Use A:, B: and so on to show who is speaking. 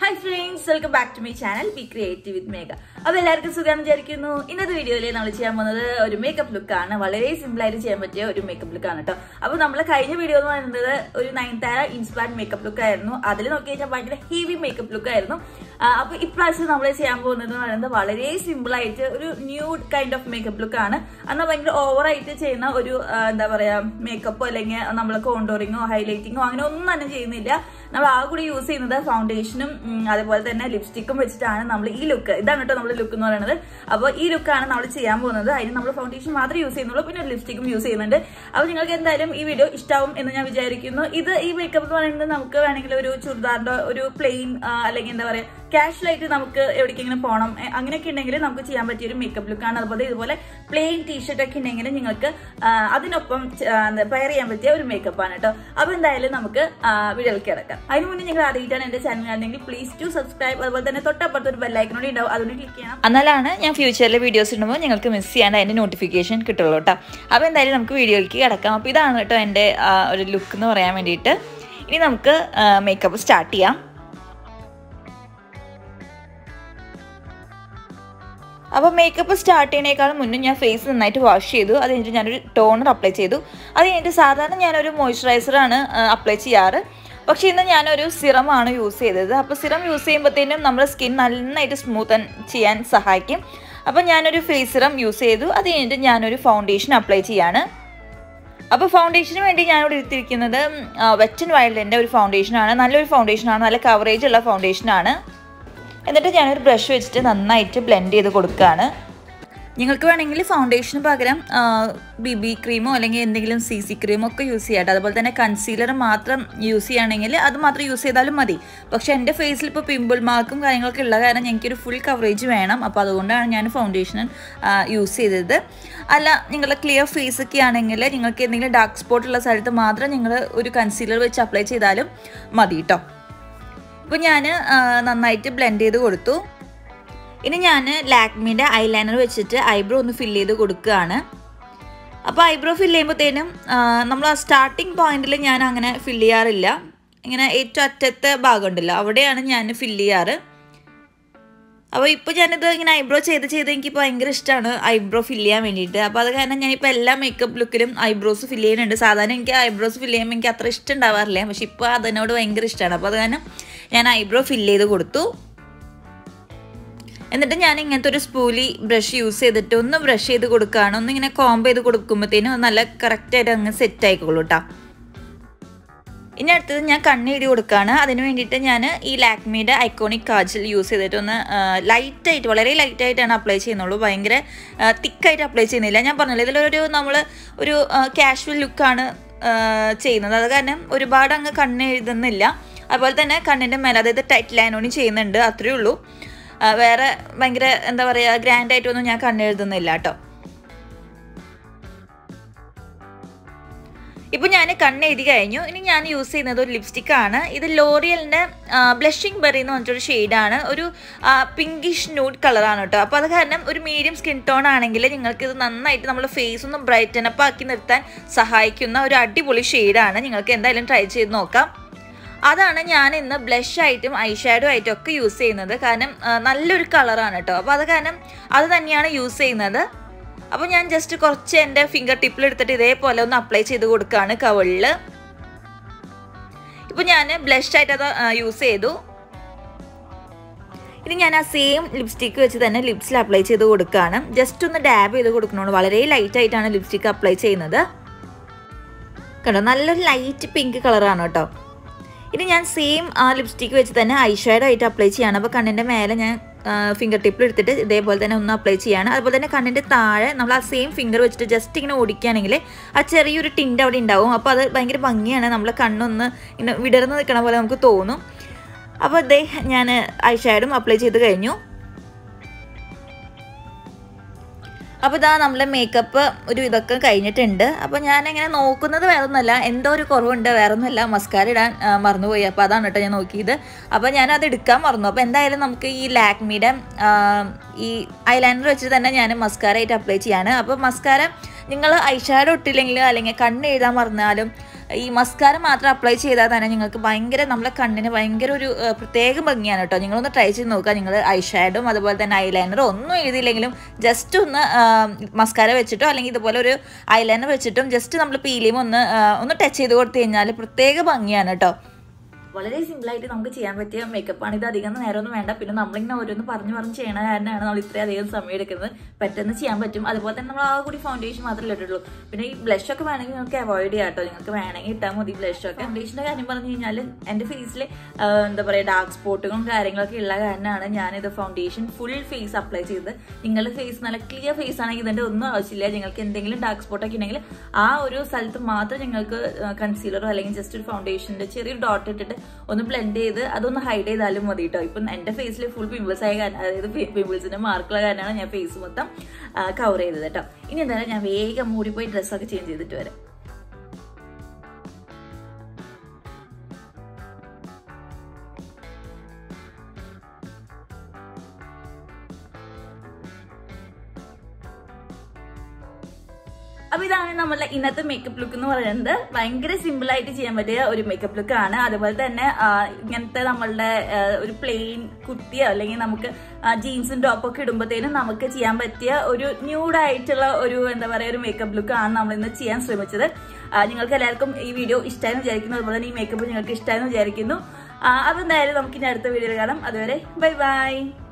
A: hi friends welcome back to my channel be creative with Megha അപ്പൊ എല്ലാവർക്കും സുഖം വിചാരിക്കുന്നു ഇന്നത്തെ വീഡിയോയിൽ നമ്മൾ ചെയ്യാൻ പോകുന്നത് ഒരു മേക്കപ്പ് ലുക്ക് ആണ് വളരെ സിമ്പിൾ ആയിട്ട് ചെയ്യാൻ പറ്റിയ ഒരു മേക്കപ്പ് ലുക്ക് ആണ് കേട്ടോ അപ്പൊ നമ്മൾ കഴിഞ്ഞ വീഡിയോ എന്ന് പറയുന്നത് ഒരു നയൻതാര ഇൻസ്പയർഡ് മേക്കപ്പ് ലുക്ക് ആയിരുന്നു അതിൽ നോക്കി കഴിഞ്ഞാൽ ഭയങ്കര ഹെവി മേക്കപ്പ് ലുക്ക് ആയിരുന്നു ആ, അപ്പൊ ഇപ്രാവശ്യം നമ്മൾ ചെയ്യാൻ പോകുന്നത് എന്ന് പറയുന്നത് വളരെ സിമ്പിൾ ആയിട്ട് ഒരു new kind of makeup look ആണ് എന്നാൽ ഭയങ്കര ഓവർ ആയിട്ട് ചെയ്യുന്ന ഒരു ആ, എന്താ പറയാ മേക്കപ്പോ അല്ലെങ്കിൽ നമ്മൾ കോണ്ടോറിങ്ങോ ഹൈലൈറ്റിങ്ങോ അങ്ങനെ ഒന്നും തന്നെ ചെയ്യുന്നില്ല നമ്മൾ ആ കൂടി യൂസ് ചെയ്യുന്നത് ഫൗണ്ടേഷനും ഉം, അതുപോലെ തന്നെ ലിപ്സ്റ്റിക്കും വെച്ചിട്ടാണ് നമ്മൾ ഈ ലുക്ക് ഇതാണ് കേട്ടോ നമ്മുടെ ലുക്ക് എന്ന് പറയുന്നത് അപ്പോൾ ഈ ലുക്കാണ് നമ്മൾ ചെയ്യാൻ പോകുന്നത് അതിന് നമ്മൾ ഫൗണ്ടേഷൻ മാത്രമേ യൂസ് ചെയ്യുന്നുള്ളൂ പിന്നെ ലിപ്സ്റ്റിക്കും യൂസ് ചെയ്യുന്നുണ്ട് അപ്പോൾ നിങ്ങൾക്ക് എന്തായാലും ഈ വീഡിയോ ഇഷ്ടാവും എന്ന് ഞാൻ വിചാരിക്കുന്നു ഇത് ഈ മേക്കപ്പ് എന്ന് പറയുന്നത് നമുക്ക് വേണമെങ്കിൽ ഒരു ചുരിദാറിന്റെ ഒരു പ്ലെയിൻ അല്ലെങ്കിൽ എന്താ പറയാ കാഷ്വൽ ആയിട്ട് നമുക്ക് എവിടേക്കെങ്കിലും പോകണം എ, അങ്ങനെയൊക്കെ ഉണ്ടെങ്കിൽ നമുക്ക് ചെയ്യാൻ പറ്റിയ ഒരു മേക്കപ്പ് ലുക്കാണ് അതുപോലെ ഇതുപോലെ പ്ലെയിൻ ടീഷർട്ട് ഒക്കെ ഉണ്ടെങ്കിൽ നിങ്ങൾക്ക് ആ, അതിനൊപ്പം പെയർ ചെയ്യാൻ പറ്റിയ ഒരു മേക്കപ്പ് ആണ് കേട്ടോ അപ്പൊ എന്തായാലും നമുക്ക് വീഡിയോയിൽ കിടക്കാം അതിന് മുന്നേ നിങ്ങൾ ആദ്യമായിട്ടാണ് എന്റെ ചാനൽ കാണുന്നെങ്കിൽ പ്ലീസ് ടു സബ്സ്ക്രൈബ് അതുപോലെ തന്നെ തൊട്ടപ്പുറത്ത് ഒരു ബെല്ലൈക്കനോട് ഉണ്ടാവും അതുകൊണ്ട് ക്ലിക്ക് ചെയ്യണം
B: എന്നാലാണ് ഞാൻ ഫ്യൂച്ചറിൽ വീഡിയോസ് ഇടുമ്പോൾ നിങ്ങൾക്ക് മിസ് ചെയ്യാണ്ട് അതിൻ്റെ നോട്ടിഫിക്കേഷൻ കിട്ടുള്ളൂ കേട്ടോ അപ്പോൾ എന്തായാലും നമുക്ക് വീഡിയോയിലേക്ക് കിടക്കാം അപ്പോൾ ഇതാണ് കേട്ടോ എൻ്റെ ആ, ഒരു ലുക്ക് എന്ന് പറയാൻ വേണ്ടിയിട്ട് ഇനി നമുക്ക് മേക്കപ്പ് സ്റ്റാർട്ട് ചെയ്യാം അപ്പോൾ മേക്കപ്പ് സ്റ്റാർട്ട് ചെയ്യുന്നതിനേക്കാളും മുന്നേ ഞാൻ ഫേസ് നന്നായിട്ട് വാഷ് ചെയ്തു അത് കഴിഞ്ഞിട്ട് ഞാനൊരു ടോണർ അപ്ലൈ ചെയ്തു അത് കഴിഞ്ഞിട്ട് സാധാരണ ഞാനൊരു മോയ്സ്ചറൈസറാണ് അപ്ലൈ ചെയ്യാറ് പക്ഷേ ഇന്ന് ഞാനൊരു സിറമാണ് യൂസ് ചെയ്തത് അപ്പോൾ സിറം യൂസ് ചെയ്യുമ്പോഴത്തേനും നമ്മുടെ സ്കിൻ നന്നായിട്ട് സ്മൂത്ത് ചെയ്യാൻ സഹായിക്കും അപ്പോൾ ഞാനൊരു ഫേസ് സിറം യൂസ് ചെയ്തു അത് കഴിഞ്ഞിട്ട് ഞാനൊരു ഫൗണ്ടേഷൻ അപ്ലൈ ചെയ്യാണ് അപ്പോൾ ഫൗണ്ടേഷന് വേണ്ടി ഞാനിവിടെ എടുത്തിരിക്കുന്നത് വെറ്റ് ആൻഡ് വൈൽഡിൻ്റെ ഒരു ഫൗണ്ടേഷനാണ് നല്ലൊരു ഫൗണ്ടേഷനാണ് നല്ല കവറേജ് ഉള്ള ഫൗണ്ടേഷനാണ് എന്നിട്ട് ഞാനൊരു ബ്രഷ് വെച്ചിട്ട് നന്നായിട്ട് ബ്ലെൻഡ് ചെയ്ത് കൊടുക്കുകയാണ് നിങ്ങൾക്ക് വേണമെങ്കിൽ ഫൗണ്ടേഷന് പകരം ബി ബി ക്രീമോ അല്ലെങ്കിൽ എന്തെങ്കിലും സി സി ക്രീമോ ഒക്കെ യൂസ് ചെയ്യാട്ടോ അതുപോലെ തന്നെ കൺസീലർ മാത്രം യൂസ് ചെയ്യുകയാണെങ്കിൽ അത് മാത്രം യൂസ് ചെയ്താലും മതി പക്ഷേ എൻ്റെ ഫേസിൽ ഇപ്പോൾ പിമ്പിൾ മാർക്കും കാര്യങ്ങളൊക്കെ ഉള്ള കാരണം എനിക്കൊരു ഫുൾ കവറേജ് വേണം അപ്പോൾ അതുകൊണ്ടാണ് ഞാൻ ഫൗണ്ടേഷൻ യൂസ് ചെയ്തത് അല്ല നിങ്ങളുടെ ക്ലിയർ ഫേസ് ഒക്കെ ആണെങ്കിൽ നിങ്ങൾക്ക് എന്തെങ്കിലും ഡാർക്ക് സ്പോട്ട് ഉള്ള സ്ഥലത്ത് മാത്രം നിങ്ങൾ ഒരു കൺസീലർ വെച്ച് അപ്ലൈ ചെയ്താലും മതി കേട്ടോ ഇപ്പോൾ ഞാൻ നന്നായിട്ട് ബ്ലെൻഡ് ചെയ്ത് കൊടുത്തു ഇനി ഞാൻ ലാക്മിൻ്റെ ഐലൈനർ വെച്ചിട്ട് ഐബ്രോ ഒന്ന് ഫില്ല് ചെയ്ത് കൊടുക്കുകയാണ് അപ്പോൾ ഐബ്രോ ഫില്ല് ചെയ്യുമ്പോഴത്തേനും നമ്മൾ ആ സ്റ്റാർട്ടിങ് പോയിന്റിൽ ഞാൻ അങ്ങനെ ഫില്ല് ചെയ്യാറില്ല ഇങ്ങനെ ഏറ്റവും അറ്റത്തെ ഭാഗം ഉണ്ടല്ലോ അവിടെയാണ് ഞാൻ ഫില്ല് ചെയ്യാറ് അപ്പോൾ ഇപ്പോൾ ഞാനിത് ഇങ്ങനെ ഐബ്രോ ചെയ്ത് ചെയ്ത് എനിക്ക് ഭയങ്കര ഇഷ്ടമാണ് ഐബ്രോ ഫില്ല് ചെയ്യാൻ വേണ്ടിയിട്ട് അപ്പോൾ അത് കാരണം ഞാനിപ്പോൾ എല്ലാ മേക്കപ്പ് ലുക്കിലും ഐബ്രോസ് ഫില്ല് ചെയ്യുന്നുണ്ട് സാധാരണ എനിക്ക് ഐബ്രോസ് ഫില്ല് ചെയ്യുമ്പോൾ എനിക്ക് അത്ര ഇഷ്ടം ഉണ്ടാവാറില്ല പക്ഷെ ഇപ്പോൾ അതിനോട് ഭയങ്കര ഇഷ്ടമാണ് അപ്പോൾ അത് കാരണം ഞാൻ ഐബ്രോ ഫില്ല് ചെയ്ത് കൊടുത്തു എന്നിട്ട് ഞാൻ ഇങ്ങനത്തെ ഒരു സ്പൂലി ബ്രഷ് യൂസ് ചെയ്തിട്ട് ഒന്ന് ബ്രഷ് ചെയ്ത് കൊടുക്കുകയാണ് ഒന്ന് ഇങ്ങനെ കോംബ് ചെയ്ത് കൊടുക്കുമ്പോഴത്തേനും അത് നല്ല കറക്റ്റായിട്ട് അങ്ങ് സെറ്റ് ആയിക്കോളൂ കേട്ടോ ഇനി അടുത്തത് ഞാൻ കണ്ണെഴുതി കൊടുക്കുകയാണ് അതിന് വേണ്ടിയിട്ട് ഞാൻ ഈ ലാക്മിയുടെ ഐക്കോണിക് കാജൽ യൂസ് ചെയ്തിട്ട് ഒന്ന് ലൈറ്റായിട്ട് വളരെ ലൈറ്റായിട്ടാണ് അപ്ലൈ ചെയ്യുന്നുള്ളൂ ഭയങ്കര തിക്കായിട്ട് അപ്ലൈ ചെയ്യുന്നില്ല ഞാൻ പറഞ്ഞില്ല ഇതിലൊരു നമ്മൾ ഒരു കാഷ്വൽ ലുക്കാണ് ചെയ്യുന്നത് അത് കാരണം ഒരുപാട് അങ്ങ് കണ്ണ് എഴുതുന്നില്ല അതുപോലെ തന്നെ കണ്ണിൻ്റെ മേലെ അതായത് ടൈറ്റ് ലൈനോണി ചെയ്യുന്നുണ്ട് അത്രയേ ഉള്ളൂ ആ, വേറെ ഭയങ്കര എന്താ പറയുക ഗ്രാൻഡ് ആയിട്ടൊന്നും ഞാൻ കണ്ണെഴുതുന്നില്ല കേട്ടോ ഇപ്പോൾ ഞാൻ കണ്ണെഴുതി കഴിഞ്ഞു ഇനി ഞാൻ യൂസ് ചെയ്യുന്നത് ഒരു ലിപ്സ്റ്റിക് ആണ് ഇത് ലോറിയലിൻ്റെ ബ്ലഷിംഗ് ബെറി എന്ന് പറഞ്ഞിട്ടൊരു ഷെയ്ഡാണ് ഒരു പിങ്കിഷ് ന്യൂഡ് കളറാണ് കേട്ടോ അപ്പോൾ അത് കാരണം ഒരു മീഡിയം സ്കിൻ ടോൺ ആണെങ്കിൽ നിങ്ങൾക്ക് ഇത് നന്നായിട്ട് നമ്മുടെ ഫേസ് ഒന്ന് ബ്രൈറ്റൻ അപ്പ് ആക്കി നിർത്താൻ സഹായിക്കുന്ന ഒരു അടിപൊളി ഷെയ്ഡാണ് നിങ്ങൾക്ക് എന്തായാലും ട്രൈ ചെയ്ത് നോക്കാം അതാണ് ഞാൻ ഇന്ന് ബ്ലഷ് ആയിട്ടും ഐ ഷാഡോ ആയിട്ടും ഒക്കെ യൂസ് ചെയ്യുന്നത് കാരണം ആ, നല്ലൊരു കളറാണ് കേട്ടോ അപ്പോൾ അത് കാരണം അത് തന്നെയാണ് യൂസ് ചെയ്യുന്നത് അപ്പോൾ ഞാൻ ജസ്റ്റ് കുറച്ച് എൻ്റെ ഫിംഗർ ടിപ്പിൽ എടുത്തിട്ട് ഇതേപോലെ ഒന്ന് അപ്ലൈ ചെയ്ത് കൊടുക്കുകയാണ് കവളിൽ ഇപ്പോൾ ഞാൻ ബ്ലഷ് ആയിട്ട് അത് യൂസ് ചെയ്തു ഇനി ഞാൻ ആ സെയിം ലിപ്സ്റ്റിക്ക് വെച്ച് തന്നെ ലിപ്സിൽ അപ്ലൈ ചെയ്ത് കൊടുക്കുകയാണ് ജസ്റ്റ് ഒന്ന് ഡാബ് ചെയ്ത് കൊടുക്കണോണ്ട് വളരെ ലൈറ്റ് ആയിട്ടാണ് ലിപ്സ്റ്റിക്ക് അപ്ലൈ ചെയ്യുന്നത് കണ്ടോ നല്ലൊരു ലൈറ്റ് പിങ്ക് കളറാണ് കേട്ടോ ഇനി ഞാൻ സെയിം ആ ലിപ്സ്റ്റിക്ക് വെച്ച് തന്നെ ഐഷാഡോ ആയിട്ട് അപ്ലൈ ചെയ്യാണ് അപ്പോൾ കണ്ണിൻ്റെ മേലെ ഞാൻ ഫിംഗർ ടിപ്പിൽ എടുത്തിട്ട് ഇതേപോലെ തന്നെ ഒന്ന് അപ്ലൈ ചെയ്യാണ് അതുപോലെ തന്നെ കണ്ണിൻ്റെ താഴെ നമ്മൾ ആ സെയിം ഫിംഗർ വെച്ചിട്ട് ജസ്റ്റ് ഇങ്ങനെ ഓടിക്കുകയാണെങ്കിൽ ആ ചെറിയൊരു ടിൻ്റ് അവിടെ ഉണ്ടാവും അപ്പോൾ അത് ഭയങ്കര ഭംഗിയാണ് നമ്മളെ കണ്ണൊന്ന് ഇങ്ങനെ വിടർന്ന് നിൽക്കണ പോലെ നമുക്ക് തോന്നും അപ്പോൾ ഇതേ ഞാൻ ഐഷാഡും അപ്ലൈ ചെയ്ത് കഴിഞ്ഞു അപ്പോൾ ഇതാ നമ്മളെ മേക്കപ്പ് ഒരു ഇതൊക്കെ കഴിഞ്ഞിട്ടുണ്ട് അപ്പോൾ ഞാൻ ഇങ്ങനെ നോക്കുന്നത് വേറൊന്നുമല്ല എന്തോ ഒരു കുറവുണ്ട് വേറൊന്നുമല്ല മസ്കാര ഇടാൻ ആ, മറന്നുപോയി അപ്പോൾ അതാണ് കേട്ടോ ഞാൻ നോക്കിയത് അപ്പോൾ ഞാൻ അത് എടുക്കാൻ മറന്നു അപ്പോൾ എന്തായാലും നമുക്ക് ഈ ലാക്മിയുടെ ഈ ഐലൈനർ വെച്ചിട്ട് തന്നെ ഞാൻ മസ്കാര ആയിട്ട് അപ്ലൈ ചെയ്യാണ് അപ്പോൾ മസ്കാര നിങ്ങൾ ഐഷാഡോ ഇട്ടില്ലെങ്കിലും അല്ലെങ്കിൽ കണ്ണ് എഴുതാൻ മറന്നാലും ഈ മസ്കാര മാത്രം അപ്ലൈ ചെയ്താൽ തന്നെ നിങ്ങൾക്ക് ഭയങ്കര നമ്മളെ കണ്ണിന് ഭയങ്കര ഒരു ആ, പ്രത്യേക ഭംഗിയാണ് കേട്ടോ നിങ്ങളൊന്ന് ട്രൈ ചെയ്ത് നോക്കുക നിങ്ങൾ ഐ ഷാഡും അതുപോലെ തന്നെ ഐലൈനറും ഒന്നും എഴുതിയില്ലെങ്കിലും ജസ്റ്റ് ഒന്ന് മസ്കാര വെച്ചിട്ടോ അല്ലെങ്കിൽ ഇതുപോലെ ഒരു ഐലൈനർ വെച്ചിട്ടും ജസ്റ്റ് നമ്മൾ പീലിയും ഒന്ന് ആ, ഒന്ന് ടച്ച് ചെയ്ത് കൊടുത്തു കഴിഞ്ഞാൽ പ്രത്യേക ഭംഗിയാണ് കേട്ടോ
A: വളരെ സിമ്പിൾ ആയിട്ട് നമുക്ക് ചെയ്യാൻ പറ്റിയ മേക്കപ്പ് ആണ് ഇത് അധികം നേരമൊന്നും വേണ്ട പിന്നെ നമ്മളിങ്ങനെ ഓരോന്ന് പറഞ്ഞു പറഞ്ഞ് ചെയ്യണ കാരണമാണ് നമ്മൾ ഇത്രയും അധികം സമയം എടുക്കുന്നത് പെട്ടെന്ന് ചെയ്യാൻ പറ്റും അതുപോലെ തന്നെ നമ്മൾ ആ കൂടി ഫൗണ്ടേഷൻ മാത്രമേ ഇട്ടിട്ടുള്ളൂ പിന്നെ ഈ ബ്ലഷ് ഒക്കെ വേണമെങ്കിൽ നിങ്ങൾക്ക് അവോയ്ഡ് ചെയ്യാം കേട്ടോ നിങ്ങൾക്ക് വേണമെങ്കിൽ ഇട്ടാൽ മതി ബ്ലഷ് ഒക്കെ ഫൗണ്ടേഷൻ്റെ കാര്യം പറഞ്ഞു കഴിഞ്ഞാൽ എൻ്റെ ഫേസിൽ എന്താ പറയുക ഡാർക്ക് സ്പോട്ടുകളും കാര്യങ്ങളൊക്കെ ഉള്ള കാരണമാണ് ഞാനിത് ഫൗണ്ടേഷൻ ഫുൾ ഫേസ് അപ്ലൈ ചെയ്തത് നിങ്ങളുടെ ഫേസ് നല്ല ക്ലിയർ ഫേസ് ആണെങ്കിൽ ഇതിൻ്റെ ഒന്നും ആവശ്യമില്ല നിങ്ങൾക്ക് എന്തെങ്കിലും ഡാർക്ക് സ്പോട്ടൊക്കെ ഉണ്ടെങ്കിൽ ആ ഒരു സ്ഥലത്ത് മാത്രം നിങ്ങൾക്ക് കൺസീലറോ അല്ലെങ്കിൽ ജസ്റ്റ് ഒരു ഫൗണ്ടേഷൻ്റെ ചെറിയൊരു ഡോട്ട് ഇട്ടിട്ട് ഒന്ന് ബ്ലെൻഡ് ചെയ്ത് അതൊന്ന് ഹൈഡ് ചെയ്താലും മതി കേട്ടോ ഇപ്പം എൻ്റെ ഫേസിൽ ഫുൾ പിമ്പിൾസ് ആയ കാരണം അതായത് പിമ്പിൾസിൻ്റെ മാർക്കുള്ള കാരണമാണ് ഞാൻ ഫേസ് മൊത്തം കവർ ചെയ്തത് കേട്ടോ ഇനി എന്തായാലും ഞാൻ വേഗം മൂടിപ്പോയി ഡ്രസ്സൊക്കെ ചേഞ്ച് ചെയ്തിട്ട് വരാം അപ്പൊ ഇതാണ് നമ്മളുടെ ഇന്നത്തെ മേക്കപ്പ് ലുക്ക് എന്ന് പറയുന്നത് ഭയങ്കര സിമ്പിൾ ആയിട്ട് ചെയ്യാൻ പറ്റിയ ഒരു മേക്കപ്പ് ലുക്ക് ആണ് അതുപോലെ തന്നെ ആ, ഇങ്ങനത്തെ നമ്മളുടെ ആ, ഒരു പ്ലെയിൻ കുത്തിയോ അല്ലെങ്കിൽ നമുക്ക് ജീൻസും ടോപ്പൊക്കെ ഇടുമ്പോഴത്തേനും നമുക്ക് ചെയ്യാൻ പറ്റിയ ഒരു ന്യൂഡായിട്ടുള്ള ഒരു എന്താ പറയുക ഒരു മേക്കപ്പ് ലുക്ക് ആണ് നമ്മൾ ഇന്ന് ചെയ്യാൻ ശ്രമിച്ചത് ആ, നിങ്ങൾക്ക് എല്ലാവർക്കും ഈ വീഡിയോ ഇഷ്ടമായെന്ന് വിചാരിക്കുന്നു അതുപോലെ തന്നെ ഈ മേക്കപ്പ് നിങ്ങൾക്ക് ഇഷ്ടമായെന്ന് വിചാരിക്കുന്നു ആ, അപ്പൊ എന്തായാലും നമുക്ക് ഇനി അടുത്ത വീഡിയോയിൽ കാണാം അതുവരെ ബൈ ബൈ